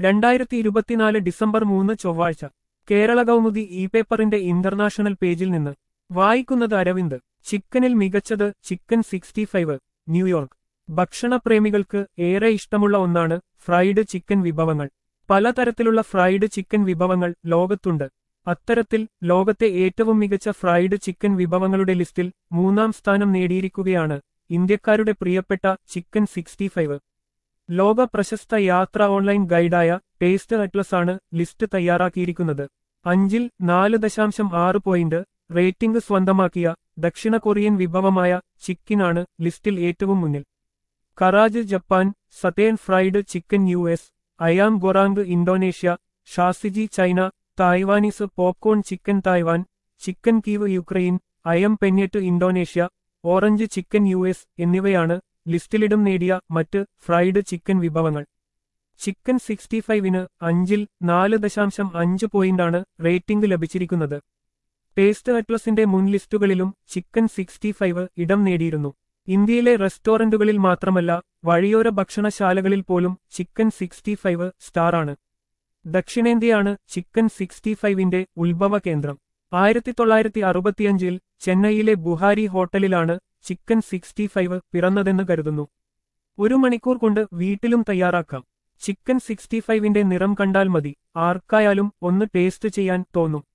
രണ്ടായിരത്തി ഇരുപത്തിനാല് ഡിസംബർ മൂന്ന് ചൊവ്വാഴ്ച കേരള കൗമുദി ഇ പേപ്പറിന്റെ ഇന്റർനാഷണൽ പേജിൽ നിന്ന് വായിക്കുന്നത് അരവിന്ദ് ചിക്കനിൽ മികച്ചത് ചിക്കൻ സിക്സ്റ്റി ഫൈവ് ന്യൂയോർക്ക് ഭക്ഷണപ്രേമികൾക്ക് ഏറെ ഇഷ്ടമുള്ള ഒന്നാണ് ഫ്രൈഡ് ചിക്കൻ വിഭവങ്ങൾ പലതരത്തിലുള്ള ഫ്രൈഡ് ചിക്കൻ വിഭവങ്ങൾ ലോകത്തുണ്ട് അത്തരത്തിൽ ലോകത്തെ ഏറ്റവും മികച്ച ഫ്രൈഡ് ചിക്കൻ വിഭവങ്ങളുടെ ലിസ്റ്റിൽ മൂന്നാം സ്ഥാനം നേടിയിരിക്കുകയാണ് ഇന്ത്യക്കാരുടെ പ്രിയപ്പെട്ട ചിക്കൻ സിക്സ്റ്റി ഫൈവ് ലോക പ്രശസ്ത യാത്രാ ഓൺലൈൻ ഗൈഡായ ടേസ്റ്റ് അറ്റ്ലസ് ആണ് ലിസ്റ്റ് തയ്യാറാക്കിയിരിക്കുന്നത് അഞ്ചിൽ നാല് ദശാംശം ആറ് പോയിന്റ് റേറ്റിംഗ് സ്വന്തമാക്കിയ ദക്ഷിണ കൊറിയൻ വിഭവമായ ചിക്കിനാണ് ലിസ്റ്റിൽ ഏറ്റവും മുന്നിൽ karaage Japan southern fried chicken U S ayam goreng Indonesia ഷാസിജി China Taiwanese popcorn chicken Taiwan chicken Kiev Ukraine ayam penyet Indonesia orange chicken U S എന്നിവയാണ് ലിസ്റ്റിലിടം നേടിയ മറ്റ് ഫ്രൈഡ് ചിക്കൻ വിഭവങ്ങൾ ചിക്കൻ സിക്സ്റ്റി ഫൈവിന് അഞ്ചിൽ നാല് ദശാംശം അഞ്ച് പോയിന്റാണ് റേറ്റിംഗ് ലഭിച്ചിരിക്കുന്നത് ടേസ്റ്റ് അറ്റ്ലസിന്റെ മുൻ ലിസ്റ്റുകളിലും ചിക്കൻ സിക്സ്റ്റി ഫൈവ് ഇടം നേടിയിരുന്നു ഇന്ത്യയിലെ റെസ്റ്റോറന്റുകളിൽ മാത്രമല്ല വഴിയോര ഭക്ഷണശാലകളിൽ പോലും ചിക്കൻ സിക്സ്റ്റി ഫൈവ് സ്റ്റാറാണ് ദക്ഷിണേന്ത്യയാണ് ചിക്കൻ സിക്സ്റ്റി ഫൈവിന്റെ ഉത്ഭവ കേന്ദ്രം ആയിരത്തി തൊള്ളായിരത്തി അറുപത്തിയഞ്ചിൽ ചെന്നൈയിലെ ബുഹാരി ഹോട്ടലിലാണ് ചിക്കൻ സിക്സ്റ്റി ഫൈവ് പിറന്നതെന്ന് കരുതുന്നു ഒരു മണിക്കൂർ കൊണ്ട് വീട്ടിലും തയ്യാറാക്കാം ചിക്കൻ സിക്സ്റ്റി ഫൈവിന്റെ നിറം കണ്ടാൽ മതി ആർക്കായാലും ഒന്ന് ടേസ്റ്റ് ചെയ്യാൻ തോന്നും